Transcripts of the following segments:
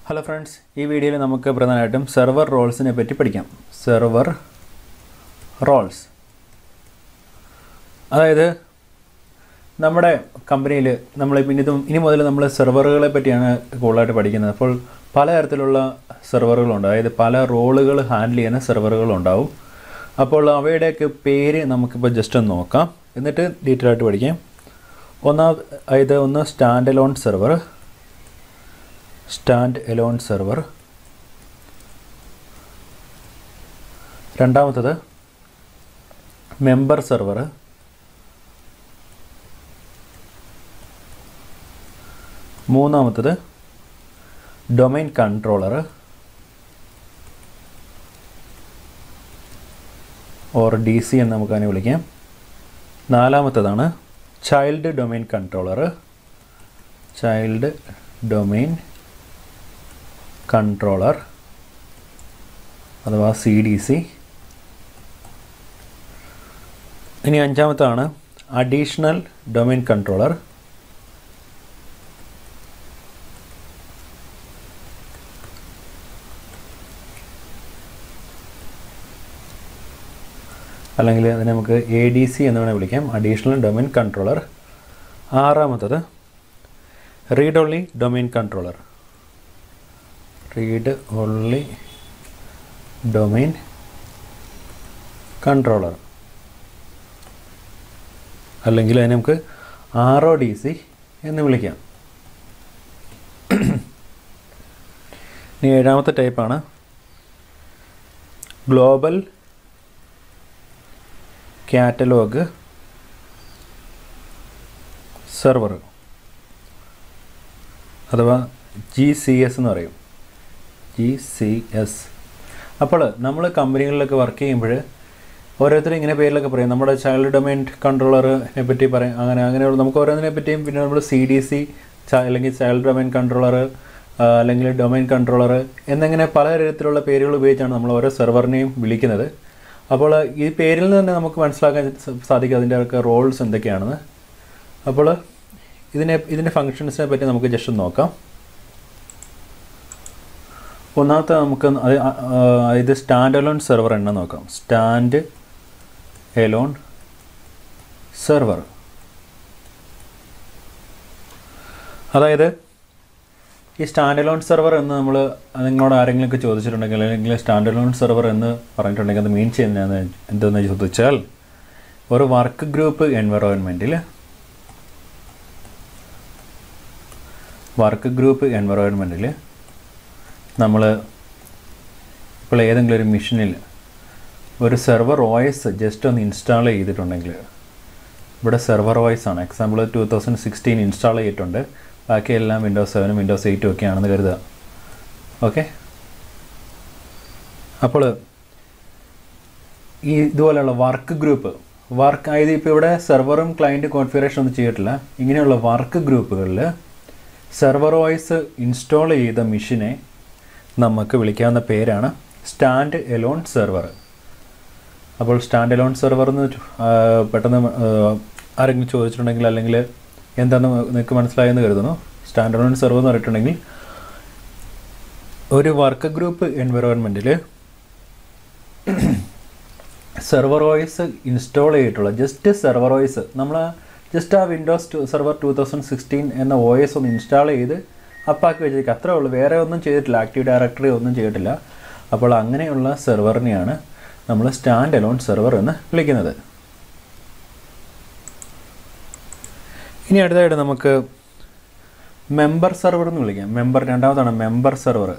hello friends ഈ വീഡിയോയിൽ നമുക്ക് പ്രധാനമായിട്ടും സെർവർ റോൾസിനെ പറ്റി പഠിക്കാം സെർവർ റോൾസ് അതായത് നമ്മുടെ കമ്പനിയിൽ നമ്മൾ ഇനി ഇതും ഇനി മുതൽ നമ്മൾ സെർവറുകളെ പറ്റിയാണ് കൂടുതലായിട്ട് പഠിക്കുന്നത് അപ്പോൾ പലതരത്തിലുള്ള സെർവറുകളുണ്ട് അതായത് പല റോളുകൾ ഹാൻഡിൽ ചെയ്യുന്ന സെർവറുകളുണ്ടാവും അപ്പോൾ അവയുടെയൊക്കെ പേര് നമുക്കിപ്പോൾ ജസ്റ്റ് ഒന്ന് നോക്കാം എന്നിട്ട് ഡീറ്റെയിൽ ആയിട്ട് പഠിക്കാം ഒന്നാം അതായത് ഒന്ന് stand alone server stand alone server രണ്ടാമത്തത് മെമ്പർ സെർവർ മൂന്നാമത്തത് domain controller or D C എന്ന് നമുക്ക് അതിനെ വിളിക്കാം നാലാമത്തതാണ് child domain controller child domain controller അഥവാ സി ഡി സി ഇനി അഞ്ചാമത്താണ് അഡീഷണൽ ഡൊമൈൻ കൺട്രോളർ അല്ലെങ്കിൽ അതിനെ നമുക്ക് എ ഡി സി എന്ന് വേണേൽ വിളിക്കാം അഡീഷണൽ ഡൊമൈൻ കൺട്രോളർ ആറാമത്തത് read only domain controller read only domain controller അല്ലെങ്കിൽ അതിനെ നമുക്ക് ആർ ഒ ഡി സി എന്ന് വിളിക്കാം ഇനി ഏഴാമത്തെ ടൈപ്പാണ് ഗ്ലോബൽ കാറ്റലോഗ് സെർവർ അഥവാ ജി സി എസ് എന്ന് പറയും ജി സി എസ് അപ്പോൾ നമ്മൾ കമ്പനികളിലൊക്കെ വർക്ക് ചെയ്യുമ്പോൾ ഓരോരുത്തരും ഇങ്ങനെ പേരിലൊക്കെ പറയും നമ്മുടെ ചൈൽഡ് ഡൊമൈൻ കൺട്രോളറിനെ പറ്റി പറയും അങ്ങനെ അങ്ങനെയുള്ള നമുക്ക് ഓരോന്നിനെ പറ്റിയും പിന്നെ നമ്മൾ സി ഡി സി അല്ലെങ്കിൽ ചൈൽഡ് ഡൊമൈൻ കൺട്രോളർ അല്ലെങ്കിൽ ഡൊമൈൻ കൺട്രോളർ എന്നിങ്ങനെ പല തരത്തിലുള്ള പേരുകൾ ഉപയോഗിച്ചാണ് നമ്മൾ ഓരോ സെർവറിനെയും വിളിക്കുന്നത് അപ്പോൾ ഈ പേരിൽ നിന്ന് തന്നെ നമുക്ക് മനസ്സിലാക്കാൻ സാധിക്കും അതിൻ്റെ ഒക്കെ റോൾസ് എന്തൊക്കെയാണെന്ന് അപ്പോൾ ഇതിനെ ഇതിൻ്റെ ഫങ്ഷൻസിനെ പറ്റി നമുക്ക് ജസ്റ്റ് നോക്കാം ഒന്നാമത്തെ നമുക്ക് അത് ഇത് സ്റ്റാൻഡ് അലോൺ സെർവർ എണ്ണ നോക്കാം സ്റ്റാൻഡ് എലോൺ സെർവർ അതായത് ഈ സ്റ്റാൻഡ് അലോൺ സെർവർ എന്ന് നമ്മൾ നിങ്ങളോട് ആരെങ്കിലുമൊക്കെ ചോദിച്ചിട്ടുണ്ടെങ്കിൽ അല്ലെങ്കിൽ സ്റ്റാൻഡ് അലോൺ സെർവർ എന്ന് പറഞ്ഞിട്ടുണ്ടെങ്കിൽ അത് മീൻ ചെയ്യുന്നത് എന്തെന്ന് ചോദിച്ചാൽ ഒരു വർക്ക് ഗ്രൂപ്പ് എൻവറോൺമെൻറ്റിൽ വർക്ക് ഗ്രൂപ്പ് എൻവറോൺമെൻറ്റിൽ നമ്മൾ ഇപ്പോൾ ഏതെങ്കിലും ഒരു മെഷീനിൽ ഒരു സെർവർ ഓയസ് ജസ്റ്റ് ഒന്ന് ഇൻസ്റ്റാൾ ചെയ്തിട്ടുണ്ടെങ്കിൽ ഇവിടെ സെർവർ ഓയസ് ആണ് example two thousand sixteen install ചെയ്തിട്ടുണ്ട് ബാക്കിയെല്ലാം വിൻഡോസ് സെവനും വിൻഡോസ് എയ്റ്റും ഒക്കെ ആണെന്ന് കരുതുക ഓക്കെ അപ്പോൾ ഈ ഇതുപോലെയുള്ള വർക്ക് ഗ്രൂപ്പ് വർക്ക് അതായത് ഇപ്പോൾ ഇവിടെ സെർവറും ക്ലയൻറ്റ് കോൺഫിഗറേഷൻ ഒന്നും ചെയ്തിട്ടില്ല ഇങ്ങനെയുള്ള വർക്ക് ഗ്രൂപ്പുകളിൽ സെർവർ വോയിസ് ഇൻസ്റ്റാൾ ചെയ്ത മെഷീനെ നമുക്ക് വിളിക്കാവുന്ന പേരാണ് സ്റ്റാൻഡ് എലോൺ സെർവർ അപ്പോൾ സ്റ്റാൻഡ് എലോൺ സെർവർ എന്ന് പെട്ടെന്ന് ആരെങ്കിലും ചോദിച്ചിട്ടുണ്ടെങ്കിൽ അല്ലെങ്കിൽ എന്താണെന്ന് നിങ്ങൾക്ക് മനസ്സിലായെന്ന് കരുതുന്നു സ്റ്റാൻഡ് എലോൺ സെർവർ എന്ന് പറഞ്ഞിട്ടുണ്ടെങ്കിൽ ഒരു വർക്ക് ഗ്രൂപ്പ് എൻവയറോൺമെൻറ്റിൽ സെർവർ വോയിസ് ഇൻസ്റ്റാൾ ചെയ്തിട്ടുള്ള ജസ്റ്റ് സെർവർ വോയിസ് നമ്മൾ ജസ്റ്റ് ആ Windows two server two thousand sixteen എന്ന ഒ എസ് ഒന്ന് ഇൻസ്റ്റാൾ ചെയ്ത് അപ്പാക്കി വെച്ചേക്കുക അത്രേ ഉള്ളൂ വേറെ ഒന്നും ചെയ്തിട്ടില്ല ആക്റ്റീവ് ഡയറക്ടറി ഒന്നും ചെയ്തിട്ടില്ല അപ്പോൾ അങ്ങനെയുള്ള സെർവറിനെയാണ് നമ്മൾ സ്റ്റാൻഡ് അലോൺ സെർവർ എന്ന് വിളിക്കുന്നത് ഇനി അടുത്തതായിട്ട് നമുക്ക് മെമ്പർ സെർവർ എന്ന് വിളിക്കാം മെമ്പർ രണ്ടാമതാണ് മെമ്പർ സെർവർ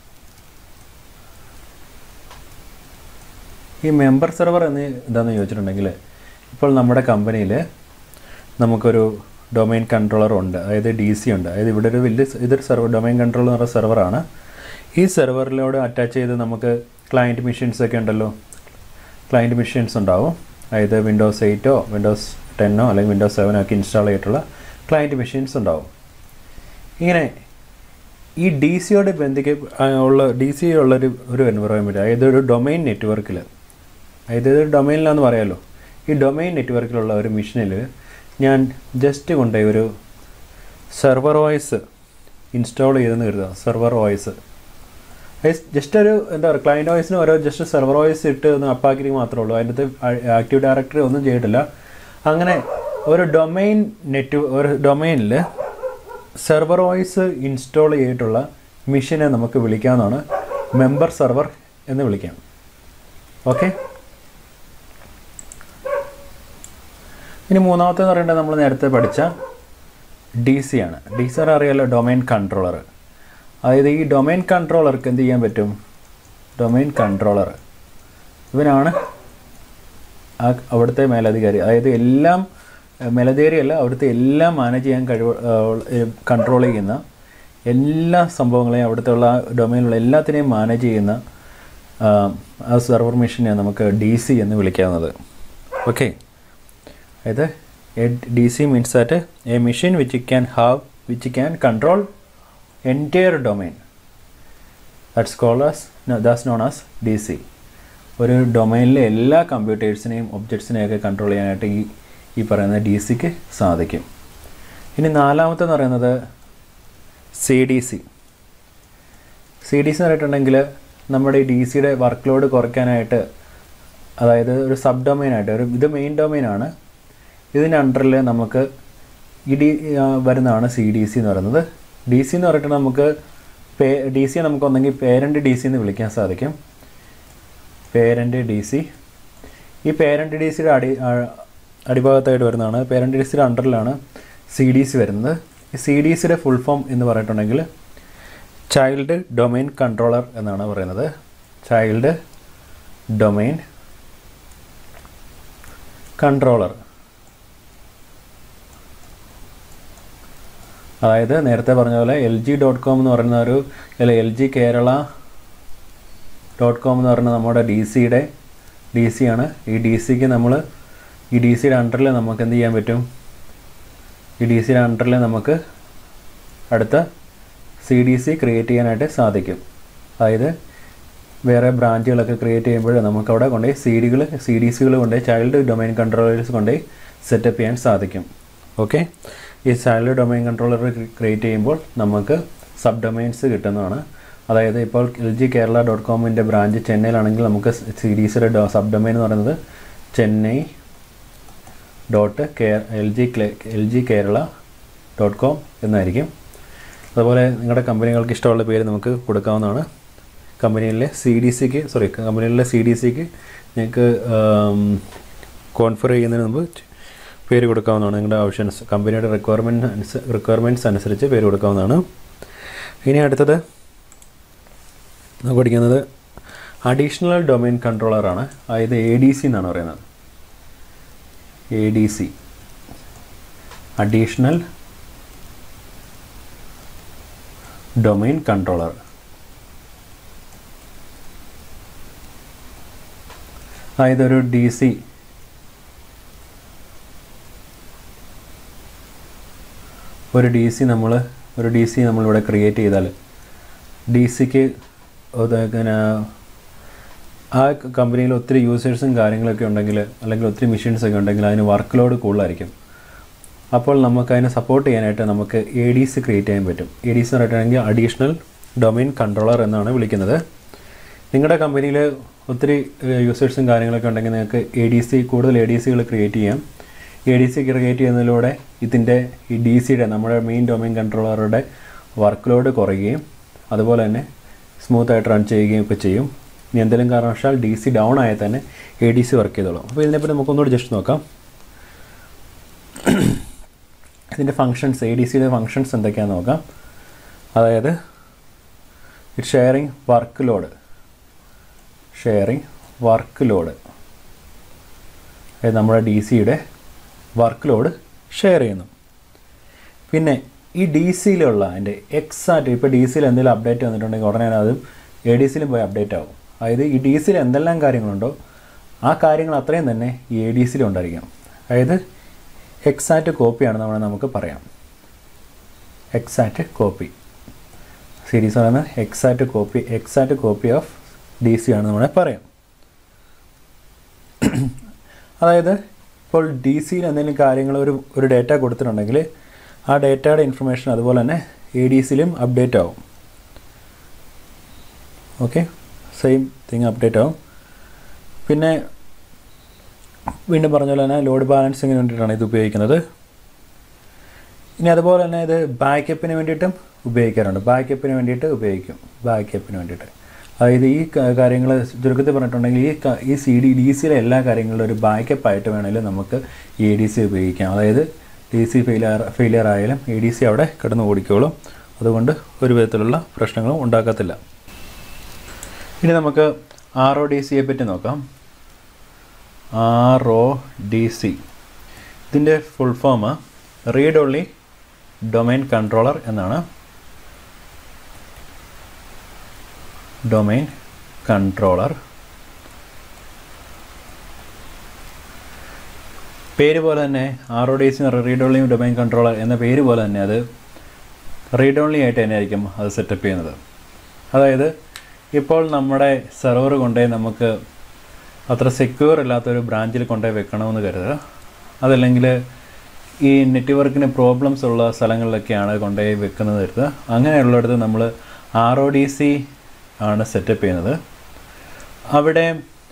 ഈ മെമ്പർ സെർവർ എന്ന് എന്താണെന്ന് ചോദിച്ചിട്ടുണ്ടെങ്കിൽ ഇപ്പോൾ നമ്മുടെ കമ്പനിയിൽ നമുക്കൊരു ഡൊമൈൻ കൺട്രോളർ ഉണ്ട് അതായത് ഡി സി ഉണ്ട് അതായത് ഇവിടെ ഒരു വലിയ ഇതൊരു സെർവർ ഡൊമൈൻ കൺട്രോളർ എന്ന് പറയുന്ന സെർവറാണ് ഈ സെർവറിലോട് അറ്റാച്ച് ചെയ്ത് നമുക്ക് ക്ലയൻറ്റ് മെഷീൻസ് ഒക്കെ ഉണ്ടല്ലോ ക്ലയൻറ്റ് മെഷീൻസ് ഉണ്ടാവും അതായത് വിൻഡോസ് എയ്റ്റോ വിൻഡോസ് ടെന്നോ അല്ലെങ്കിൽ വിൻഡോസ് സെവനോ ഒക്കെ ഇൻസ്റ്റാൾ ചെയ്തിട്ടുള്ള ക്ലയൻറ്റ് മെഷീൻസ് ഉണ്ടാവും ഇങ്ങനെ ഈ ഡി സിയോട് ബന്ധിക്ക ഉള്ള ഡി സി ഉള്ളൊരു ഒരു എൻവറോൺമെൻറ്റ് അതായത് ഒരു ഡൊമൈൻ നെറ്റ്വർക്കിൽ അതായത് ഒരു ഡൊമൈനിലാന്ന് പറയാമല്ലോ ഈ ഡൊമൈൻ നെറ്റ്വർക്കിലുള്ള ഒരു മെഷീനിൽ ഞാൻ ജസ്റ്റ് കൊണ്ടുപോയി ഒരു സെർവർ വോയിസ് ഇൻസ്റ്റാൾ ചെയ്തെന്ന് കരുതുക സെർവർ വോയിസ് ജസ്റ്റ് ഒരു എന്താ പറയുക ക്ലയൻറ്റ് വോയിസിന് ഓരോ ജസ്റ്റ് സെർവർ വോയിസ് ഇട്ട് ഒന്ന് അപ്പാക്കി മാത്രമേ ഉള്ളൂ അതിൻ്റെ ആക്റ്റീവ് ഡയറക്ടറി ഒന്നും ചെയ്തിട്ടില്ല അങ്ങനെ ഒരു ഡൊമൈൻ നെറ്റ് ഒരു ഡൊമൈനിൽ സെർവർ വോയിസ് ഇൻസ്റ്റാൾ ചെയ്തിട്ടുള്ള മെഷീനെ നമുക്ക് വിളിക്കാവുന്നതാണ് മെമ്പർ സെർവർ എന്ന് വിളിക്കാം ഓക്കെ ഇനി മൂന്നാമത്തേന്ന് പറയേണ്ടത് നമ്മൾ നേരത്തെ പഠിച്ച ഡി സി ആണ് ഡി സി അറിയാലോ ഡൊമൈൻ കൺട്രോളർ അതായത് ഈ ഡൊമൈൻ കൺട്രോളർക്ക് എന്ത് ചെയ്യാൻ പറ്റും ഡൊമൈൻ കൺട്രോളർ ഇവനാണ് ആ അവിടുത്തെ മേലധികാരി അതായത് എല്ലാം മേലധികാരി അല്ല അവിടുത്തെ എല്ലാം മാനേജ് ചെയ്യാൻ കഴിവ് കൺട്രോൾ ചെയ്യുന്ന എല്ലാ സംഭവങ്ങളെയും അവിടുത്തെ ഉള്ള ഡൊമൈനിലുള്ള എല്ലാത്തിനെയും മാനേജ് ചെയ്യുന്ന ആ, ആ സെർവർ മെഷീനെ നമുക്ക് ഡി സി എന്ന് വിളിക്കാവുന്നത് ഓക്കെ അതായത് D C means that a machine which can have which can control entire domain that's called as that's known as D C ഒരു ഡൊമൈനിലെ എല്ലാ കമ്പ്യൂട്ടേഴ്സിനെയും ഒബ്ജക്ട്സിനെയൊക്കെ കൺട്രോൾ ചെയ്യാനായിട്ട് ഈ ഈ പറയുന്ന ഡി സിക്ക് സാധിക്കും ഇനി നാലാമത്തെന്ന് പറയുന്നത് C D C C D C എന്ന് പറഞ്ഞിട്ടുണ്ടെങ്കിൽ നമ്മുടെ ഈ ഡി സിയുടെ വർക്ക് ലോഡ് കുറയ്ക്കാനായിട്ട് അതായത് ഒരു സബ് ഡൊമൈനായിട്ട് ഒരു ഇത് മെയിൻ ഡൊമൈനാണ് ഇതിൻ്റെ അണ്ടറിൽ നമുക്ക് ഈ ഡി ആ, വരുന്നതാണ് സി ഡി സി എന്ന് പറയുന്നത് ഡി സി എന്ന് പറഞ്ഞിട്ട് നമുക്ക് പേ ഡി സി നമുക്ക് ഒന്നെങ്കിൽ പേരൻ്റ് ഡി സി എന്ന് വിളിക്കാൻ സാധിക്കും പേരൻ്റ് ഡി സി ഈ പേരൻ്റ് ഡി സിയുടെ അടി ആ, അടിഭാഗത്തായിട്ട് വരുന്നതാണ് പേരൻ്റ് ഡി സിയുടെ അണ്ടറിലാണ് സി ഡി സി വരുന്നത് ഈ സി ഡി സിയുടെ ഫുൾ ഫോം എന്ന് പറഞ്ഞിട്ടുണ്ടെങ്കിൽ ചൈൽഡ് ഡൊമൈൻ കൺട്രോളർ എന്നാണ് പറയുന്നത് ചൈൽഡ് ഡൊമൈൻ കൺട്രോളർ അതായത് നേരത്തെ പറഞ്ഞ പോലെ എൽ ജി ഡോട്ട് കോം എന്ന് പറയുന്ന ഒരു അല്ല L G Kerala dot com എന്ന് പറയുന്ന നമ്മുടെ ഡി സിയുടെ ഡി സി ആണ് ഈ ഡി സിക്ക് നമ്മൾ ഈ ഡി സിയുടെ അണ്ടറിൽ നമുക്ക് എന്ത് ചെയ്യാൻ പറ്റും ഈ ഡി സിയുടെ അണ്ടറിൽ നമുക്ക് അടുത്ത സി ഡി സി ക്രിയേറ്റ് ചെയ്യാനായിട്ട് സാധിക്കും അതായത് വേറെ ബ്രാഞ്ചുകളൊക്കെ ക്രിയേറ്റ് ചെയ്യുമ്പോൾ നമുക്കവിടെ കൊണ്ടുപോയി സി ഡികൾ സി ഡി സികൾ കൊണ്ടുപോയി ചൈൽഡ് ഡൊമൈൻ കൺട്രോളേഴ്സ് കൊണ്ടുപോയി സെറ്റപ്പ് ചെയ്യാൻ സാധിക്കും ഓക്കെ ഈ ചൈൽഡ് ഡൊമൈൻ കൺട്രോളർ ക്രിയേറ്റ് ചെയ്യുമ്പോൾ നമുക്ക് സബ് ഡൊമൈൻസ് കിട്ടുന്നതാണ് അതായത് ഇപ്പോൾ എൽ ജി കേരള ഡോട്ട് കോമിൻ്റെ ബ്രാഞ്ച് ചെന്നൈയിലാണെങ്കിൽ നമുക്ക് സി ഡി സിയുടെ സബ് ഡൊമൈൻ എന്ന് പറയുന്നത് Chennai dot K L G L G Kerala dot com എന്നായിരിക്കും അതുപോലെ നിങ്ങളുടെ കമ്പനികൾക്ക് ഇഷ്ടമുള്ള പേര് നമുക്ക് കൊടുക്കാവുന്നതാണ് കമ്പനിയിലെ സി ഡി സിക്ക് സോറി കമ്പനിയിലെ സി ഡി സിക്ക് നിങ്ങൾക്ക് കോൺഫർ ചെയ്യുന്നതിന് മുമ്പ് പേര് കൊടുക്കാവുന്നതാണ് നിങ്ങളുടെ ആവശ്യം കമ്പനിയുടെ റിക്വയർമെൻറ്റ് റിക്വയർമെൻറ്റ്സ് അനുസരിച്ച് പേര് കൊടുക്കാവുന്നതാണ് ഇനി അടുത്തത് നമുക്ക് പഠിക്കുന്നത് അഡീഷണൽ ഡൊമൈൻ കൺട്രോളറാണ് അതായത് എ ഡി സി എന്നാണ് പറയുന്നത് A D C additional domain controller അതായത് ഒരു ഡി സി ഒരു ഡി സി നമ്മൾ ഒരു ഡി സി നമ്മളിവിടെ ക്രിയേറ്റ് ചെയ്താൽ ഡി സിക്ക് ഇങ്ങനെ ആ കമ്പനിയിൽ ഒത്തിരി യൂസേഴ്സും കാര്യങ്ങളൊക്കെ ഉണ്ടെങ്കിൽ അല്ലെങ്കിൽ ഒത്തിരി മെഷീൻസ് ഒക്കെ ഉണ്ടെങ്കിൽ അതിന് വർക്ക് ലോഡ് കൂടുതലായിരിക്കും അപ്പോൾ നമുക്ക് അതിനെ സപ്പോർട്ട് ചെയ്യാനായിട്ട് നമുക്ക് എ ഡി സി ക്രിയേറ്റ് ചെയ്യാൻ പറ്റും എ ഡി സി എന്ന് പറഞ്ഞിട്ടുണ്ടെങ്കിൽ അഡീഷണൽ ഡൊമൈൻ കൺട്രോളർ എന്നാണ് വിളിക്കുന്നത് നിങ്ങളുടെ കമ്പനിയിൽ ഒത്തിരി യൂസേഴ്സും കാര്യങ്ങളൊക്കെ ഉണ്ടെങ്കിൽ നിങ്ങൾക്ക് എ ഡി സി കൂടുതൽ എ ഡി സികൾ ക്രിയേറ്റ് ചെയ്യാം എ ഡി സി ക്രിയേറ്റ് ചെയ്യുന്നതിലൂടെ ഇതിൻ്റെ ഈ ഡി സിയുടെ നമ്മുടെ മെയിൻ ഡൊമൈൻ കൺട്രോളറുടെ വർക്ക് ലോഡ് കുറയുകയും അതുപോലെ തന്നെ സ്മൂത്തായിട്ട് റൺ ചെയ്യുകയും ഒക്കെ ചെയ്യും ഇനി എന്തെങ്കിലും കാരണവശാൽ ഡി സി ഡൗൺ ആയാൽ തന്നെ എ ഡി സി വർക്ക് ചെയ്തോളും അപ്പോൾ ഇതിനെപ്പറ്റി നമുക്കൊന്നുകൂടി ജസ്റ്റ് നോക്കാം ഇതിൻ്റെ ഫങ്ഷൻസ് എ ഡി സിയുടെ ഫങ്ഷൻസ് എന്തൊക്കെയാണെന്ന് നോക്കാം അതായത് it sharing work load sharing work load അതായത് നമ്മുടെ ഡി സിയുടെ വർക്ക് ലോഡ് ഷെയർ ചെയ്യുന്നു പിന്നെ ഈ ഡി സിയിലുള്ള അതിൻ്റെ എക്സാക്റ്റ് ഇപ്പോൾ ഡി സിയിൽ എന്തെങ്കിലും അപ്ഡേറ്റ് വന്നിട്ടുണ്ടെങ്കിൽ ഉടനെ അതും എ ഡി സിയിലും പോയി അപ്ഡേറ്റ് ആവും അതായത് ഈ ഡി സിയിൽ എന്തെല്ലാം കാര്യങ്ങളുണ്ടോ ആ കാര്യങ്ങൾ അത്രയും തന്നെ ഈ എ ഡി സിയിലും ഉണ്ടായിരിക്കണം അതായത് എക്സാക്റ്റ് കോപ്പിയാണ് നമ്മൾ നമുക്ക് പറയാം എക്സാക്റ്റ് കോപ്പി സീരീസ് പറയുന്നത് exact copy exact copy of D C ആണ് നമ്മളെ പറയാം അതായത് ഇപ്പോൾ ഡി സിയിൽ എന്തെങ്കിലും കാര്യങ്ങൾ ഒരു ഒരു ഡേറ്റ കൊടുത്തിട്ടുണ്ടെങ്കിൽ ആ ഡേറ്റയുടെ ഇൻഫർമേഷൻ അതുപോലെ തന്നെ എ ഡി സിയിലും അപ്ഡേറ്റ് ആവും ഓക്കെ സെയിം തിങ് അപ്ഡേറ്റ് ആവും പിന്നെ വീണ്ടും പറഞ്ഞ പോലെ തന്നെ ലോഡ് ബാലൻസിങ്ങിന് വേണ്ടിയിട്ടാണ് ഇത് ഉപയോഗിക്കുന്നത് ഇനി അതുപോലെ തന്നെ ഇത് ബാക്കപ്പിന് വേണ്ടിയിട്ടും ഉപയോഗിക്കാറുണ്ട് ബാക്കപ്പിന് വേണ്ടിയിട്ട് ഉപയോഗിക്കും ബാക്കപ്പിന് വേണ്ടിയിട്ട് അതായത് ഈ കാര്യങ്ങൾ ചുരുക്കത്തിൽ പറഞ്ഞിട്ടുണ്ടെങ്കിൽ ഈ ക- ഈ സി ഡി ഡി സിയിലെ എല്ലാ കാര്യങ്ങളും ഒരു ബാക്കപ്പ് ആയിട്ട് വേണമെങ്കിൽ നമുക്ക് എ ഡി സി ഉപയോഗിക്കാം അതായത് ഡി സി ഫെയിലിയർ ഫെയിലിയർ ആയാലും എ ഡി സി അവിടെ കിടന്ന് ഓടിക്കോളും അതുകൊണ്ട് ഒരു വിധത്തിലുള്ള പ്രശ്നങ്ങളും ഉണ്ടാക്കത്തില്ല ഇനി നമുക്ക് ആർ ഒ ഡി സിയെ പറ്റി നോക്കാം ആർ ഒ ഡി സി ഇതിൻ്റെ full form read only domain controller എന്നാണ് ഡൊമൈൻ കൺട്രോളർ പേര് പോലെ തന്നെ R O D C read only domain controller എന്ന പേര് പോലെ തന്നെ അത് റീഡ് ഓൺലി ആയിട്ട് തന്നെയായിരിക്കും അത് സെറ്റപ്പ് ചെയ്യുന്നത് അതായത് ഇപ്പോൾ നമ്മുടെ സെർവർ കൊണ്ടുപോയി നമുക്ക് അത്ര സെക്യൂർ അല്ലാത്തൊരു ബ്രാഞ്ചിൽ കൊണ്ടുപോയി വെക്കണമെന്ന് കരുതുക അതല്ലെങ്കിൽ ഈ നെറ്റ്വർക്കിന് പ്രോബ്ലംസ് ഉള്ള സ്ഥലങ്ങളിലൊക്കെയാണ് കൊണ്ടുപോയി വെക്കുന്നത് കരുതുക അങ്ങനെയുള്ളിടത്ത് നമ്മൾ ആർ ഒ ഡി സി ആണ് സെറ്റപ്പ് ചെയ്യുന്നത് അവിടെ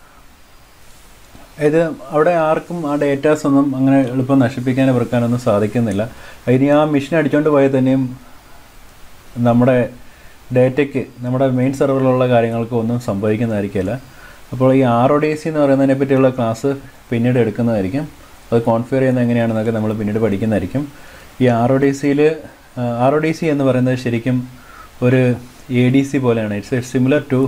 ഇത് അവിടെ ആർക്കും ആ ഡേറ്റാസ് ഒന്നും അങ്ങനെ എളുപ്പം നശിപ്പിക്കാനോ വെറുക്കാനൊന്നും സാധിക്കുന്നില്ല ഇനി ആ മെഷീൻ അടിച്ചുകൊണ്ട് പോയാൽ തന്നെയും നമ്മുടെ ഡേറ്റയ്ക്ക് നമ്മുടെ മെയിൻ സെർവറിലുള്ള കാര്യങ്ങൾക്ക് ഒന്നും സംഭവിക്കുന്നതായിരിക്കില്ല അപ്പോൾ ഈ ആർ ഒ ഡി സി എന്ന് പറയുന്നതിനെ പറ്റിയുള്ള ക്ലാസ് പിന്നീട് എടുക്കുന്നതായിരിക്കും അത് കോൺഫിഗർ ചെയ്യുന്നത് എങ്ങനെയാണെന്നൊക്കെ നമ്മൾ പിന്നീട് പഠിക്കുന്നതായിരിക്കും ഈ ആർ ഒ ഡി സിയിൽ ആർ ഒ ഡി സി എന്ന് പറയുന്നത് ശരിക്കും ഒരു എ ഡി സി പോലെയാണ് it's similar to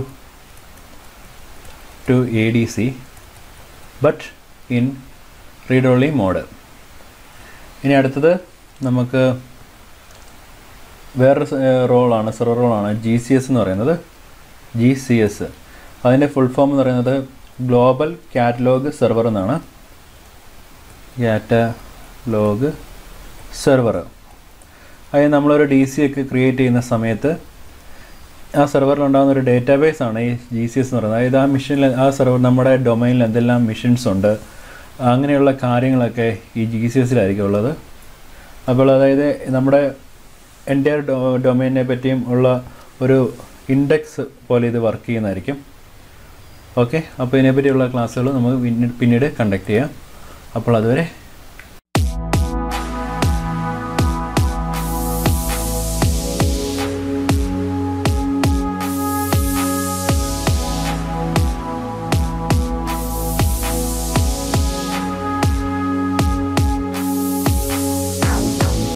to A D C but in read only mode ഇനി അടുത്തത് നമുക്ക് വേറൊരു റോളാണ് സെർവർ റോളാണ് ജി സി എസ് എന്ന് പറയുന്നത് ജി സി എസ് അതിൻ്റെ ഫുൾ ഫോം എന്ന് പറയുന്നത് ഗ്ലോബൽ കാറ്റലോഗ് സെർവർ എന്നാണ് കാറ്റലോഗ് സെർവർ അതായത് നമ്മളൊരു ഡി സി ഒക്കെ ക്രിയേറ്റ് ചെയ്യുന്ന സമയത്ത് ആ സെർവറിൽ ഉണ്ടാകുന്ന ഒരു ഡേറ്റാബേസ് ആണ് ഈ ജി സി എസ് എന്ന് പറയുന്നത് അതായത് ആ മെഷീനിൽ ആ സെർവർ നമ്മുടെ ഡൊമൈനിൽ എന്തെല്ലാം മെഷീൻസ് ഉണ്ട് അങ്ങനെയുള്ള കാര്യങ്ങളൊക്കെ ഈ ജി സി എസിലായിരിക്കും ഉള്ളത് അപ്പോൾ അതായത് നമ്മുടെ എൻ്റെ ഡൊമൈനെ പറ്റിയും ഉള്ള ഒരു ഇൻഡെക്സ് പോലെ ഇത് വർക്ക് ചെയ്യുന്നതായിരിക്കും ഓക്കെ അപ്പോൾ ഇതിനെപ്പറ്റിയുള്ള ക്ലാസ്സുകൾ നമുക്ക് പിന്നീട് പിന്നീട് കണ്ടക്ട് ചെയ്യാം അപ്പോൾ അതുവരെ